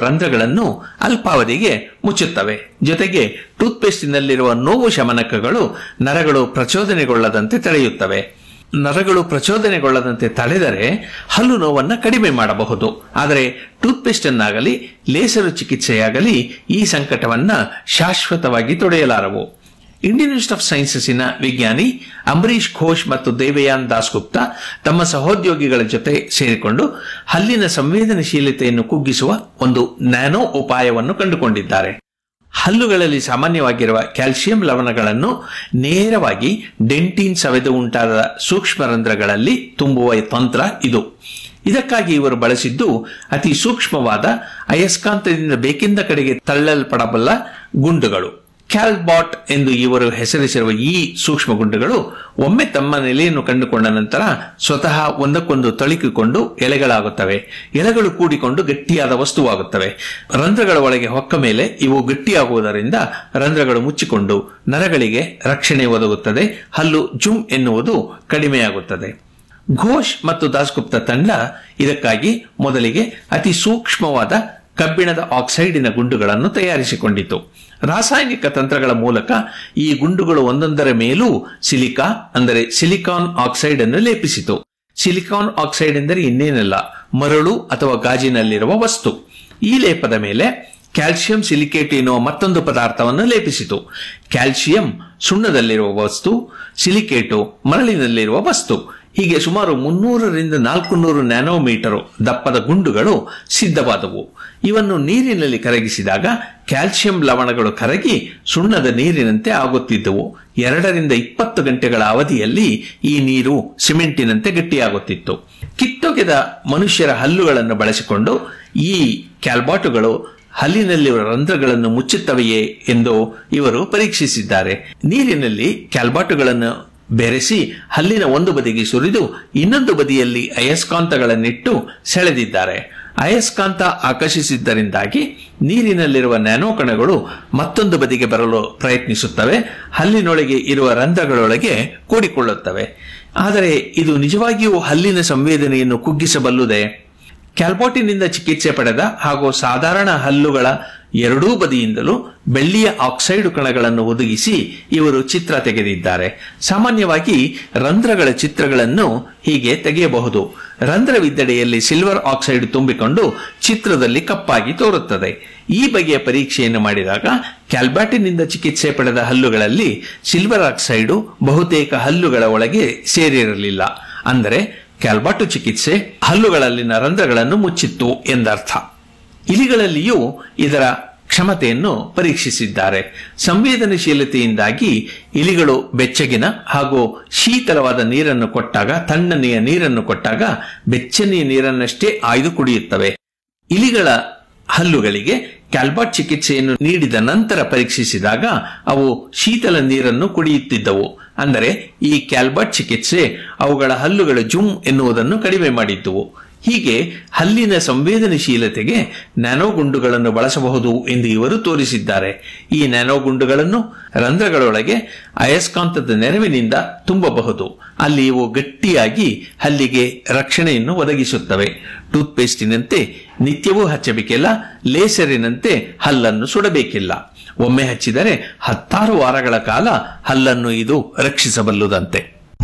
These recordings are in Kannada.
ರಂಧ್ರಗಳನ್ನು ಅಲ್ಪಾವಧಿಗೆ ಮುಚ್ಚುತ್ತವೆ ಜೊತೆಗೆ ಟೂತ್ಪೇಸ್ಟಿನಲ್ಲಿರುವ ನೋವು ಶಮನಕಗಳು ನರಗಳು ಪ್ರಚೋದನೆಗೊಳ್ಳದಂತೆ ತಡೆಯುತ್ತವೆ ನರಗಳು ಪ್ರಚೋದನೆಗೊಳ್ಳದಂತೆ ತಡೆದರೆ ಹಲ್ಲು ನೋವನ್ನು ಕಡಿಮೆ ಮಾಡಬಹುದು ಆದರೆ ಟೂತ್ಪೇಸ್ಟ್ ಅನ್ನಾಗಲಿ ಲೇಸರು ಚಿಕಿತ್ಸೆಯಾಗಲಿ ಈ ಸಂಕಟವನ್ನ ಶಾಶ್ವತವಾಗಿ ತೊಡೆಯಲಾರವು ಇಂಡಿಯನ್ ಇನ್ಸ್ಟಿಟ್ಯೂಟ್ ಆಫ್ ಸೈನ್ಸಸ್ಸಿನ ವಿಜ್ಞಾನಿ ಅಂಬರೀಶ್ ಘೋಷ್ ಮತ್ತು ದೇವಯಾನ್ ದಾಸ್ಗುಪ್ತಾ ತಮ್ಮ ಸಹೋದ್ಯೋಗಿಗಳ ಜೊತೆ ಸೇರಿಕೊಂಡು ಹಲ್ಲಿನ ಸಂವೇದನಶೀಲತೆಯನ್ನು ಕುಗ್ಗಿಸುವ ಒಂದು ನ್ಯಾನೋ ಉಪಾಯವನ್ನು ಕಂಡುಕೊಂಡಿದ್ದಾರೆ ಹಲ್ಲುಗಳಲ್ಲಿ ಸಾಮಾನ್ಯವಾಗಿರುವ ಕ್ಯಾಲ್ಸಿಯಂ ಲವಣಗಳನ್ನು ನೇರವಾಗಿ ಡೆಂಟಿನ್ ಸವೆದು ಉಂಟಾದ ಸೂಕ್ಷ್ಮ ರಂಧ್ರಗಳಲ್ಲಿ ತುಂಬುವ ತಂತ್ರ ಇದು ಇದಕ್ಕಾಗಿ ಇವರು ಬಳಸಿದ್ದು ಅತಿ ಸೂಕ್ಷ್ಮವಾದ ಅಯಸ್ಕಾಂತದಿಂದ ಬೇಕಿಂದ ಕಡೆಗೆ ತಳ್ಳಲ್ಪಡಬಲ್ಲ ಗುಂಡುಗಳು ಕ್ಯಾಲ್ಬಾಟ್ ಎಂದು ಇವರು ಹೆಸರಿಸಿರುವ ಈ ಸೂಕ್ಷ್ಮ ಗುಂಡುಗಳು ಒಮ್ಮೆ ತಮ್ಮ ನೆಲೆಯನ್ನು ಕಂಡುಕೊಂಡ ನಂತರ ಸ್ವತಃ ಒಂದಕ್ಕೊಂದು ತಳುಕಿಕೊಂಡು ಎಲೆಗಳಾಗುತ್ತವೆ ಎಲೆಗಳು ಕೂಡಿಕೊಂಡು ಗಟ್ಟಿಯಾದ ವಸ್ತುವಾಗುತ್ತವೆ ರಂಧ್ರಗಳ ಒಳಗೆ ಹೊಕ್ಕ ಮೇಲೆ ಇವು ಗಟ್ಟಿಯಾಗುವುದರಿಂದ ರಂಧ್ರಗಳು ಮುಚ್ಚಿಕೊಂಡು ನರಗಳಿಗೆ ರಕ್ಷಣೆ ಒದಗುತ್ತದೆ ಹಲ್ಲು ಜುಮ್ ಎನ್ನುವುದು ಕಡಿಮೆಯಾಗುತ್ತದೆ ಘೋಷ್ ಮತ್ತು ದಾಸ್ಗುಪ್ತ ತಂಡ ಇದಕ್ಕಾಗಿ ಮೊದಲಿಗೆ ಅತಿ ಸೂಕ್ಷ್ಮವಾದ ಕಬ್ಬಿಣದ ಆಕ್ಸೈಡಿನ ಗುಂಡುಗಳನ್ನು ತಯಾರಿಸಿಕೊಂಡಿತು ರಾಸಾಯನಿಕ ತಂತ್ರಗಳ ಮೂಲಕ ಈ ಗುಂಡುಗಳು ಒಂದೊಂದರ ಮೇಲೂ ಸಿಲಿಕಾ ಅಂದರೆ ಸಿಲಿಕಾನ್ ಆಕ್ಸೈಡ್ ಅನ್ನು ಲೇಪಿಸಿತು ಸಿಲಿಕಾನ್ ಆಕ್ಸೈಡ್ ಎಂದರೆ ಇನ್ನೇನಲ್ಲ ಮರಳು ಅಥವಾ ಗಾಜಿನಲ್ಲಿರುವ ವಸ್ತು ಈ ಲೇಪದ ಮೇಲೆ ಕ್ಯಾಲ್ಸಿಯಂ ಸಿಲಿಕೇಟ್ ಎನ್ನುವ ಮತ್ತೊಂದು ಪದಾರ್ಥವನ್ನು ಲೇಪಿಸಿತು ಕ್ಯಾಲ್ಸಿಯಂ ಸುಣ್ಣದಲ್ಲಿರುವ ವಸ್ತು ಸಿಲಿಕೇಟು ಮರಳಿನಲ್ಲಿರುವ ವಸ್ತು ಹೀಗೆ ಸುಮಾರು ಮುನ್ನೂರರಿಂದ ನಾಲ್ಕು ನೂರು ನ್ಯಾನೋಮೀಟರ್ ದಪ್ಪದ ಗುಂಡುಗಳು ಸಿದ್ಧವಾದವು ಇವನ್ನು ನೀರಿನಲ್ಲಿ ಕರಗಿಸಿದಾಗ ಕ್ಯಾಲ್ಸಿಯಂ ಲವಣಗಳು ಕರಗಿ ಸುಣ್ಣದ ನೀರಿನಂತೆ ಆಗುತ್ತಿದ್ದವು ಎರಡರಿಂದ ಇಪ್ಪತ್ತು ಗಂಟೆಗಳ ಅವಧಿಯಲ್ಲಿ ಈ ನೀರು ಸಿಮೆಂಟಿನಂತೆ ಗಟ್ಟಿಯಾಗುತ್ತಿತ್ತು ಕಿತ್ತೊಗೆದ ಮನುಷ್ಯರ ಹಲ್ಲುಗಳನ್ನು ಬಳಸಿಕೊಂಡು ಈ ಕ್ಯಾಲ್ಬಾಟುಗಳು ಹಲ್ಲಿನಲ್ಲಿರುವ ರಂಧ್ರಗಳನ್ನು ಮುಚ್ಚುತ್ತವೆಯೇ ಎಂದು ಇವರು ಪರೀಕ್ಷಿಸಿದ್ದಾರೆ ನೀರಿನಲ್ಲಿ ಕ್ಯಾಲ್ಬಾಟುಗಳನ್ನು ಬೆರೆಸಿ ಹಲ್ಲಿನ ಒಂದು ಬದಿಗೆ ಸುರಿದು ಇನ್ನೊಂದು ಬದಿಯಲ್ಲಿ ಅಯಸ್ಕಾಂತಗಳನ್ನಿಟ್ಟು ಸೆಳೆದಿದ್ದಾರೆ ಅಯಸ್ಕಾಂತ ಆಕರ್ಷಿಸಿದ್ದರಿಂದಾಗಿ ನೀರಿನಲ್ಲಿರುವ ನ್ಯಾನೋ ಕಣಗಳು ಮತ್ತೊಂದು ಬದಿಗೆ ಬರಲು ಪ್ರಯತ್ನಿಸುತ್ತವೆ ಹಲ್ಲಿನೊಳಗೆ ಇರುವ ರಂಧ್ರಗಳೊಳಗೆ ಕೂಡಿಕೊಳ್ಳುತ್ತವೆ ಆದರೆ ಇದು ನಿಜವಾಗಿಯೂ ಹಲ್ಲಿನ ಸಂವೇದನೆಯನ್ನು ಕುಗ್ಗಿಸಬಲ್ಲುದೇ ಕ್ಯಾಲ್ಬೋಟಿನಿಂದ ಚಿಕಿತ್ಸೆ ಪಡೆದ ಹಾಗೂ ಸಾಧಾರಣ ಹಲ್ಲುಗಳ ಎರಡೂ ಬದಿಯಿಂದಲೂ ಬೆಳ್ಳಿಯ ಆಕ್ಸೈಡ್ ಕಣಗಳನ್ನು ಒದಗಿಸಿ ಇವರು ಚಿತ್ರ ತೆಗೆದಿದ್ದಾರೆ ಸಾಮಾನ್ಯವಾಗಿ ರಂಧ್ರಗಳ ಚಿತ್ರಗಳನ್ನು ಹೀಗೆ ತೆಗೆಯಬಹುದು ರಂಧ್ರವಿದ್ದಡೆಯಲ್ಲಿ ಸಿಲ್ವರ್ ಆಕ್ಸೈಡ್ ತುಂಬಿಕೊಂಡು ಚಿತ್ರದಲ್ಲಿ ಕಪ್ಪಾಗಿ ತೋರುತ್ತದೆ ಈ ಬಗೆಯ ಪರೀಕ್ಷೆಯನ್ನು ಮಾಡಿದಾಗ ಕ್ಯಾಲ್ಬ್ಯಾಟಿನಿಂದ ಚಿಕಿತ್ಸೆ ಪಡೆದ ಹಲ್ಲುಗಳಲ್ಲಿ ಸಿಲ್ವರ್ ಆಕ್ಸೈಡು ಬಹುತೇಕ ಹಲ್ಲುಗಳ ಒಳಗೆ ಸೇರಿರಲಿಲ್ಲ ಅಂದರೆ ಕ್ಯಾಲ್ಬಾಟು ಚಿಕಿತ್ಸೆ ಹಲ್ಲುಗಳಲ್ಲಿನ ರಂಧ್ರಗಳನ್ನು ಮುಚ್ಚಿತ್ತು ಎಂದರ್ಥ ಇಲಿಗಳಲ್ಲಿಯೂ ಇದರ ಕ್ಷಮತೆಯನ್ನು ಪರೀಕ್ಷಿಸಿದ್ದಾರೆ ಸಂವೇದನಶೀಲತೆಯಿಂದಾಗಿ ಇಲಿಗಳು ಬೆಚ್ಚಗಿನ ಹಾಗೂ ಶೀತಲವಾದ ನೀರನ್ನು ಕೊಟ್ಟಾಗ ತಣ್ಣನೆಯ ನೀರನ್ನು ಕೊಟ್ಟಾಗ ಬೆಚ್ಚನೆಯ ನೀರನ್ನಷ್ಟೇ ಆಯ್ದು ಕುಡಿಯುತ್ತವೆ ಇಲಿಗಳ ಹಲ್ಲುಗಳಿಗೆ ಕ್ಯಾಲ್ಬಾಟ್ ಚಿಕಿತ್ಸೆಯನ್ನು ನೀಡಿದ ನಂತರ ಪರೀಕ್ಷಿಸಿದಾಗ ಅವು ಶೀತಲ ನೀರನ್ನು ಕುಡಿಯುತ್ತಿದ್ದವು ಅಂದರೆ ಈ ಕ್ಯಾಲ್ಬಾಟ್ ಚಿಕಿತ್ಸೆ ಅವುಗಳ ಹಲ್ಲುಗಳ ಜುಮ್ ಎನ್ನುವುದನ್ನು ಕಡಿಮೆ ಮಾಡಿದ್ದುವು ಹೀಗೆ ಹಲ್ಲಿನ ಸಂವೇದನಶೀಲತೆಗೆ ನ್ಯಾನೋ ಗುಂಡುಗಳನ್ನು ಬಳಸಬಹುದು ಎಂದು ಇವರು ತೋರಿಸಿದ್ದಾರೆ ಈ ನ್ಯಾನೋ ಗುಂಡುಗಳನ್ನು ರಂಧ್ರಗಳೊಳಗೆ ಅಯಸ್ಕಾಂತದ ನೆರವಿನಿಂದ ತುಂಬಬಹುದು ಅಲ್ಲಿ ಇವು ಗಟ್ಟಿಯಾಗಿ ಹಲ್ಲಿಗೆ ರಕ್ಷಣೆಯನ್ನು ಒದಗಿಸುತ್ತವೆ ಟೂತ್ಪೇಸ್ಟಿನಂತೆ ನಿತ್ಯವೂ ಹಚ್ಚಬೇಕಿಲ್ಲ ಲೇಸರಿನಂತೆ ಹಲ್ಲನ್ನು ಸುಡಬೇಕಿಲ್ಲ ಒಮ್ಮೆ ಹಚ್ಚಿದರೆ ಹತ್ತಾರು ವಾರಗಳ ಕಾಲ ಹಲ್ಲನ್ನು ಇದು ರಕ್ಷಿಸಬಲ್ಲುದಂತೆ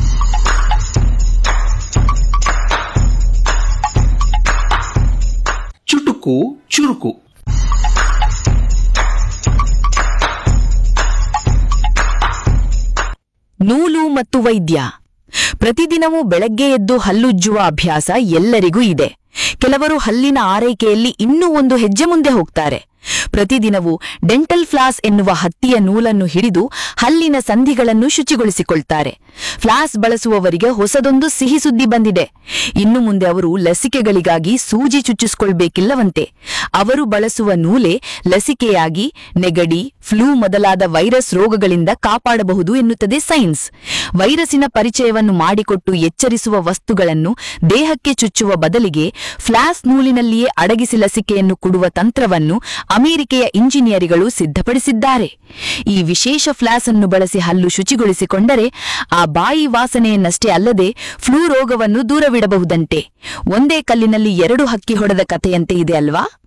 ಚುಟುಕು ಚುರುಕು ನೂಲು ಮತ್ತು ವೈದ್ಯ ಪ್ರತಿದಿನವೂ ಬೆಳಗ್ಗೆ ಎದ್ದು ಹಲ್ಲುಜ್ಜುವ ಅಭ್ಯಾಸ ಎಲ್ಲರಿಗೂ ಇದೆ ಕೆಲವರು ಹಲ್ಲಿನ ಆರೈಕೆಯಲ್ಲಿ ಇನ್ನೂ ಒಂದು ಹೆಜ್ಜೆ ಮುಂದೆ ಹೋಗ್ತಾರೆ ಪ್ರತಿದಿನವೂ ಡೆಂಟಲ್ ಫ್ಲಾಸ್ ಎನ್ನುವ ಹತ್ತಿಯ ನೂಲನ್ನು ಹಿಡಿದು ಹಲ್ಲಿನ ಸಂಧಿಗಳನ್ನು ಶುಚಿಗೊಳಿಸಿಕೊಳ್ತಾರೆ ಫ್ಲಾಸ್ ಬಳಸುವವರಿಗೆ ಹೊಸದೊಂದು ಸಿಹಿ ಸುದ್ದಿ ಬಂದಿದೆ ಇನ್ನು ಮುಂದೆ ಅವರು ಲಸಿಕೆಗಳಿಗಾಗಿ ಸೂಜಿ ಚುಚ್ಚಿಸಿಕೊಳ್ಬೇಕಿಲ್ಲವಂತೆ ಅವರು ಬಳಸುವ ನೂಲೆ ಲಸಿಕೆಯಾಗಿ ನೆಗಡಿ ಫ್ಲೂ ಮೊದಲಾದ ವೈರಸ್ ರೋಗಗಳಿಂದ ಕಾಪಾಡಬಹುದು ಎನ್ನುತ್ತದೆ ಸೈನ್ಸ್ ವೈರಸಿನ ಪರಿಚಯವನ್ನು ಮಾಡಿಕೊಟ್ಟು ಎಚ್ಚರಿಸುವ ವಸ್ತುಗಳನ್ನು ದೇಹಕ್ಕೆ ಚುಚ್ಚುವ ಬದಲಿಗೆ ಫ್ಲಾಸ್ ನೂಲಿನಲ್ಲಿಯೇ ಅಡಗಿಸಿ ಲಸಿಕೆಯನ್ನು ಕೊಡುವ ತಂತ್ರವನ್ನು ಅಮೆರಿಕೆಯ ಇಂಜಿನಿಯರಿಗಳು ಸಿದ್ಧಪಡಿಸಿದ್ದಾರೆ ಈ ವಿಶೇಷ ಫ್ಲಾಸ್ ಅನ್ನು ಬಳಸಿ ಹಲ್ಲು ಶುಚಿಗೊಳಿಸಿಕೊಂಡರೆ ಆ ಬಾಯಿ ವಾಸನೆಯನ್ನಷ್ಟೇ ಅಲ್ಲದೆ ಫ್ಲೂ ರೋಗವನ್ನು ದೂರವಿಡಬಹುದಂತೆ ಒಂದೇ ಕಲ್ಲಿನಲ್ಲಿ ಎರಡು ಹಕ್ಕಿ ಹೊಡೆದ ಕಥೆಯಂತೆ ಇದೆ ಅಲ್ವಾ